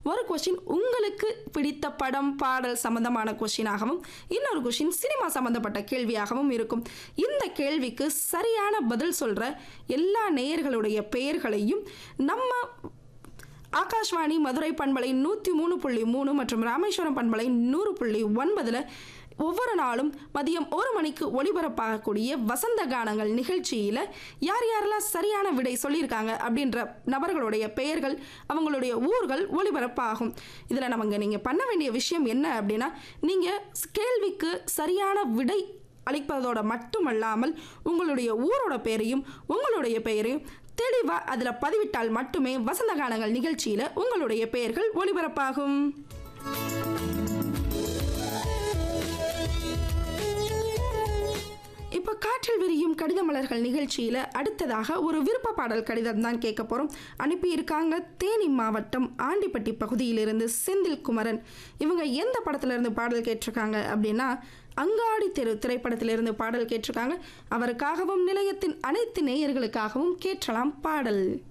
ஒரு கொஷின் உங்களுக்கு பிடித்த படம் பாடல் சம்பந்தமான கொஷினாகவும் இன்னொரு கொஷின் சினிமா சம்பந்தப்பட்ட கேள்வியாகவும் இருக்கும் இந்த கேள்விக்கு சரியான பதில் சொல்ற எல்லா நேயர்களுடைய பெயர்களையும் நம்ம ஆகாஷ்வாணி மதுரை பண்பலை நூற்றி மூணு புள்ளி மூணு மற்றும் ராமேஸ்வரம் பண்பலை நூறு புள்ளி ஒன்பதில் ஒவ்வொரு நாளும் மதியம் ஒரு மணிக்கு ஒளிபரப்பாகக்கூடிய வசந்த கானங்கள் நிகழ்ச்சியில் யார் யாரெல்லாம் சரியான விடை சொல்லியிருக்காங்க அப்படின்ற நபர்களுடைய பெயர்கள் அவங்களுடைய ஊர்கள் ஒளிபரப்பாகும் இதில் நமக்கு நீங்கள் பண்ண வேண்டிய விஷயம் என்ன அப்படின்னா நீங்கள் கேள்விக்கு சரியான விடை அளிப்பதோட மட்டுமல்லாமல் உங்களுடைய ஊரோட பெயரையும் உங்களுடைய பெயரையும் தெளிவாக அதில் பதிவிட்டால் மட்டுமே வசந்த கானங்கள் நிகழ்ச்சியில் உங்களுடைய பெயர்கள் ஒளிபரப்பாகும் இப்போ காற்றில் விரியும் கடித மலர்கள் நிகழ்ச்சியில் அடுத்ததாக ஒரு விருப்ப பாடல் கடிதம் தான் கேட்க போகிறோம் அனுப்பியிருக்காங்க தேனி மாவட்டம் ஆண்டிப்பட்டி பகுதியிலிருந்து செந்தில் குமரன் இவங்க எந்த படத்துலேருந்து பாடல் கேட்டிருக்காங்க அப்படின்னா அங்காடி தெரு திரைப்படத்திலிருந்து பாடல் கேட்டிருக்காங்க அவருக்காகவும் நிலையத்தின் அனைத்து நேயர்களுக்காகவும் கேட்கலாம் பாடல்